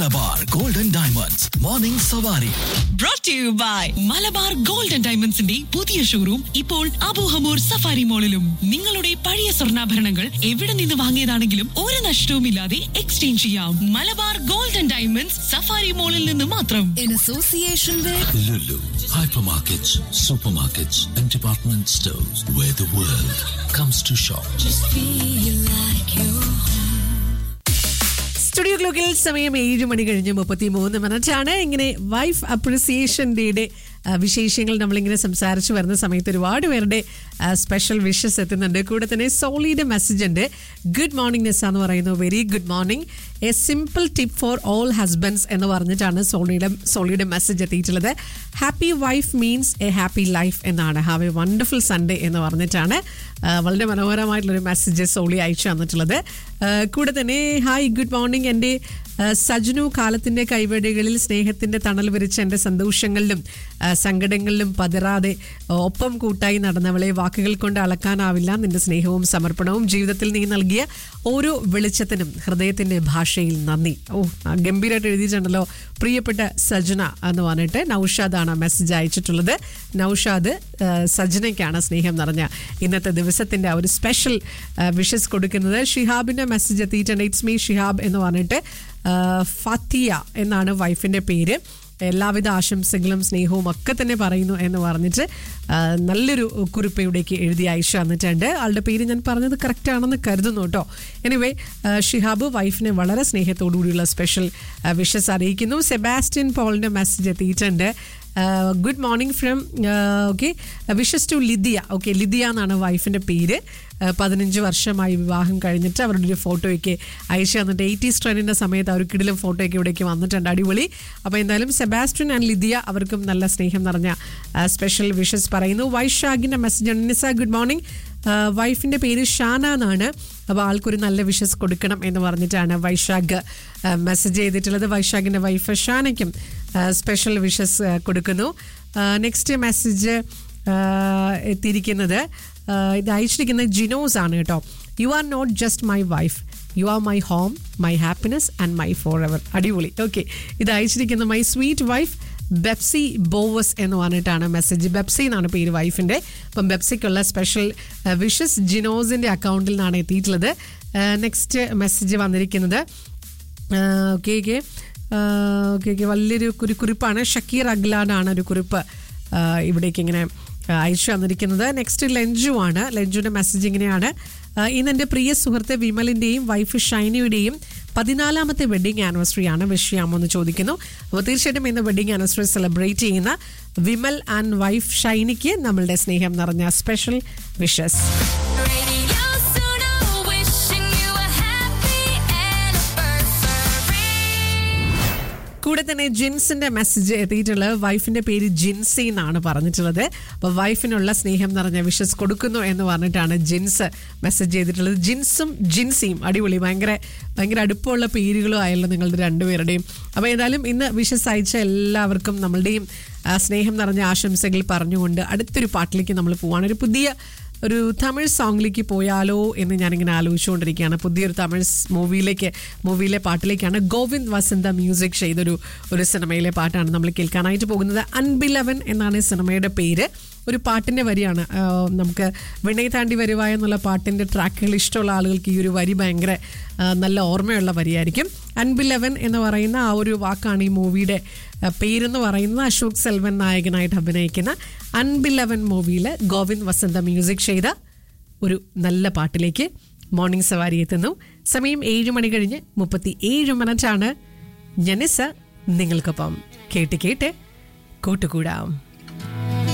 Malabar golden diamonds morning സവാരി brought to you by Malabar gold and ഡയമണ്ട്സിന്റെ പുതിയ ഷോറൂം ഇപ്പോൾ അബൂഹമൂർ സഫാരി മോളിലും നിങ്ങളുടെ പഴയ സ്വർണ്ണാഭരണങ്ങൾ എവിടെ നിന്ന് വാങ്ങിയതാണെങ്കിലും ഒരു നഷ്ടവുമില്ലാതെ എക്സ്ചേഞ്ച് ചെയ്യാം Malabar gold and diamonds safari മോളിൽ നിന്ന് മാത്രം in association with Lulu hypermarkets, supermarkets, and department stores where the world comes to shop. feel like you studio ക്ലോക്കിൽ സമയം ഏഴ് മണി കഴിഞ്ഞ് മുപ്പത്തി മൂന്ന് മിനിറ്റ് ആണ് ഇങ്ങനെ വൈഫ് അപ്രിസിയേഷൻ ഡേയുടെ ആ, വിശേഷങ്ങൾ നമ്മളിങ്ങനെ സംസാരിച്ച് വരുന്ന സമയത്ത് ഒരുപാട് പേരുടെ സ്പെഷ്യൽ വിഷസ് എത്തുന്നുണ്ട് കൂടെ തന്നെ സോളിയുടെ മെസ്സേജ് ഉണ്ട് ഗുഡ് മോർണിംഗ് നെസ് എന്ന് പറയുന്നു very good morning a simple tip for all husbands എന്ന് പറഞ്ഞിട്ടാണ് സോളിയുടെ സോളിയുടെ മെസ്സേജ് എത്തിയിട്ടുള്ളത് happy wife means a happy life എന്നാണ് ഹാവ് എ വണ്ടർഫുൾ സൺഡേ എന്ന് പറഞ്ഞിട്ടാണ് ആ, വളരെ മനോഹരമായിട്ടുള്ളൊരു മെസ്സേജ് സോളി അയച്ചു തന്നിട്ടുള്ളത് ആ, കൂടെ തന്നെ ഹായ് ഗുഡ് മോർണിംഗ് എൻ്റെ ആ, സജ്നു കാലത്തിന്റെ കൈവഴികളിൽ സ്നേഹത്തിന്റെ തണൽ വിരിച്ച എൻ്റെ സന്തോഷങ്ങളിലും ആ, സങ്കടങ്ങളിലും പതറാതെ ഒപ്പം കൂട്ടായി നടന്നവളെ വാക്കുകൾ കൊണ്ട് അളക്കാനാവില്ല നിന്റെ സ്നേഹവും സമർപ്പണവും ജീവിതത്തിൽ നീ നൽകിയ ഓരോ വെളിച്ചത്തിനും ഹൃദയത്തിന്റെ ഭാഷയിൽ നന്ദി ഓ ആ, ഗംഭീരമായിട്ട് എഴുതിയിട്ടുണ്ടല്ലോ പ്രിയപ്പെട്ട സജ്ന എന്ന് പറഞ്ഞിട്ട് നൌഷാദാണ് മെസ്സേജ് അയച്ചിട്ടുള്ളത് നൌഷാദ് ആ, സജ്നയ്ക്കാണ് സ്നേഹം നിറഞ്ഞ ഇന്നത്തെ ദിവസത്തിന്റെ ആ ഒരു സ്പെഷ്യൽ വിഷസ് കൊടുക്കുന്നത് ഷിഹാബിന്റെ മെസ്സേജ് എത്തിയിട്ടുണ്ട് ഇറ്റ്സ് മീ ഷിഹാബ് എന്ന് പറഞ്ഞിട്ട് ആ, ഫത്തിയ എന്നാണ് വൈഫിന്റെ പേര് എല്ലാവിധ ആശംസകളും സ്നേഹവും ഒക്കെ തന്നെ പറയുന്നു എന്ന് പറഞ്ഞിട്ട് ആ, നല്ലൊരു കുറിപ്പ് ഇവിടേക്ക് എഴുതി അയച്ചു തന്നിട്ടുണ്ട് ആളുടെ പേര് ഞാൻ പറഞ്ഞത് കറക്റ്റ് ആണെന്ന് കരുതുന്നു കേട്ടോ എനിവേ ഷിഹാബ് വൈഫിനെ വളരെ സ്നേഹത്തോടു കൂടിയുള്ള സ്പെഷ്യൽ വിഷസ് അറിയിക്കുന്നു സെബാസ്റ്റ്യൻ പോളിന്റെ മെസ്സേജ് എത്തിയിട്ടുണ്ട് good morning from okay wishes to Lidia okay Lidia എന്നാണ് വൈഫിൻ്റെ പേര് ആ, പതിനഞ്ച് വർഷമായി വിവാഹം കഴിഞ്ഞിട്ട് അവരുടെ ഒരു ഫോട്ടോയ്ക്ക് അയച്ചു തന്നിട്ട് എയ്റ്റീസ് ട്രെൻഡിൻ്റെ സമയത്ത് അവർ കിടിലും ഫോട്ടോയ്ക്ക് ഇവിടേക്ക് വന്നിട്ടുണ്ട് അടിപൊളി അപ്പോൾ എന്തായാലും സെബാസ്റ്റ്യൻ ആൻഡ് ലിദിയ അവർക്കും നല്ല സ്നേഹം നിറഞ്ഞ സ്പെഷ്യൽ വിഷസ് പറയുന്നു വൈശാഖിൻ്റെ മെസ്സേജ് നിസ ഗുഡ് മോർണിംഗ് വൈഫിൻ്റെ പേര് ഷാന എന്നാണ് അപ്പോൾ ആൾക്കൊരു നല്ല വിഷസ് കൊടുക്കണം എന്ന് പറഞ്ഞിട്ടാണ് വൈശാഖ് മെസ്സേജ് ചെയ്തിട്ടുള്ളത് വൈശാഖിൻ്റെ വൈഫ് ഷാനയ്ക്കും സ്പെഷ്യൽ വിഷസ് കൊടുക്കുന്നു നെക്സ്റ്റ് മെസ്സേജ് എത്തിയിരിക്കുന്നത് ആ, ഇത് അയച്ചിരിക്കുന്നത് ജിനോസ് ആണ് കേട്ടോ you are not just my wife you are my home my happiness and my forever അടിപൊളി ഓക്കെ ഇത് അയച്ചിരിക്കുന്ന my sweet wife Bepsy Boaz എന്ന് പറഞ്ഞിട്ടാണ് മെസ്സേജ് ബെപ്സി എന്നാണ് പേര് വൈഫിൻ്റെ അപ്പം ബെപ്സിക്കുള്ള സ്പെഷ്യൽ വിഷസ് ജിനോസിൻ്റെ അക്കൗണ്ടിൽ നിന്നാണ് എത്തിയിട്ടുള്ളത് നെക്സ്റ്റ് മെസ്സേജ് വന്നിരിക്കുന്നത് ഓക്കെ ഓക്കെ ഓക്കെ ഓക്കെ വലിയൊരു ഒരു കുറിപ്പാണ് ഷക്കീർ അഗ്ലാഡാണ് ഒരു കുറിപ്പ് ആ, ഇവിടേക്ക് ഇങ്ങനെ ആ, അയച്ചു തന്നിരിക്കുന്നത് നെക്സ്റ്റ് ലഞ്ചു ആണ് ലഞ്ചുവിൻ്റെ മെസ്സേജ് ഇങ്ങനെയാണ് ആ, ഇന്ന് എൻ്റെ പ്രിയ സുഹൃത്ത് വിമലിൻ്റെയും വൈഫ് ഷൈനിയുടെയും പതിനാലാമത്തെ വെഡിങ് ആനിവേഴ്സറി ആണ് വിഷ് ചെയ്യാമോ എന്ന് ചോദിക്കുന്നു അപ്പോൾ തീർച്ചയായിട്ടും ഇന്ന് വെഡിങ് ആനിവേഴ്സറി സെലിബ്രേറ്റ് ചെയ്യുന്ന വിമൽ ആൻഡ് വൈഫ് ഷൈനിക്ക് നമ്മളുടെ സ്നേഹം നിറഞ്ഞ special wishes Radio Suno, wishing you a happy anniversary. കൂടെ തന്നെ ജിൻസിന്റെ മെസ്സേജ് എത്തിയിട്ടുള്ളത് വൈഫിന്റെ പേര് ജിൻസി എന്നാണ് പറഞ്ഞിട്ടുള്ളത് അപ്പോൾ വൈഫിനുള്ള സ്നേഹം നിറഞ്ഞ വിഷസ് കൊടുക്കുന്നു എന്ന് പറഞ്ഞിട്ടാണ് ജിൻസ് മെസ്സേജ് ചെയ്തിട്ടുള്ളത് ജിൻസും ജിൻസിയും അടിപൊളി ഭയങ്കര ഭയങ്കര അടുപ്പമുള്ള പേരുകളും ആയല്ലോ നിങ്ങളുടെ രണ്ടുപേരുടെയും അപ്പോൾ ഏതായാലും ഇന്ന് വിഷസ് അയച്ച എല്ലാവർക്കും നമ്മളുടെയും ആ, സ്നേഹം നിറഞ്ഞ ആശംസകൾ പറഞ്ഞുകൊണ്ട് അടുത്തൊരു പാട്ടിലേക്ക് നമ്മൾ പോവാണ് ഒരു പുതിയ ഒരു തമിഴ് സോങ്ങിലേക്ക് പോയാലോ എന്ന് ഞാനിങ്ങനെ ആലോചിച്ചുകൊണ്ടിരിക്കുകയാണ് പുതിയൊരു തമിഴ് സ് മൂവിയിലേക്ക് മൂവിയിലെ പാട്ടിലേക്കാണ് ഗോവിന്ദ് വസന്ത മ്യൂസിക് ചെയ്തൊരു ഒരു സിനിമയിലെ പാട്ടാണ് നമ്മൾ കേൾക്കാനായിട്ട് പോകുന്നത് അൻബിലവൻ എന്നാണ് ഈ സിനിമയുടെ പേര് ഒരു പാട്ടിൻ്റെ വരിയാണ് ആ, നമുക്ക് വിണയ് താണ്ടി വരുവായ എന്നുള്ള പാട്ടിൻ്റെ ട്രാക്കുകൾ ഇഷ്ടമുള്ള ആളുകൾക്ക് ഈ ഒരു വരി ഭയങ്കര ആ, നല്ല ഓർമ്മയുള്ള വരിയായിരിക്കും അൻബിലവൻ എന്ന് പറയുന്ന ആ ഒരു വാക്കാണ് ഈ മൂവിയുടെ ആ, പേരെന്ന് പറയുന്നത് അശോക് സെൽവൻ നായകനായിട്ട് അഭിനയിക്കുന്ന അൻബിലവൻ മൂവിയിൽ ഗോവിന്ദ് വസന്ത മ്യൂസിക് ചെയ്ത ഒരു നല്ല പാട്ടിലേക്ക് മോർണിംഗ് സവാരി എത്തുന്നു സമയം ഏഴ് മണി കഴിഞ്ഞ് മുപ്പത്തി ഏഴ് മിനിറ്റാണ് ജനിസ നിങ്ങൾക്കൊപ്പം കേട്ട് കേട്ട് കൂട്ടുകൂടാം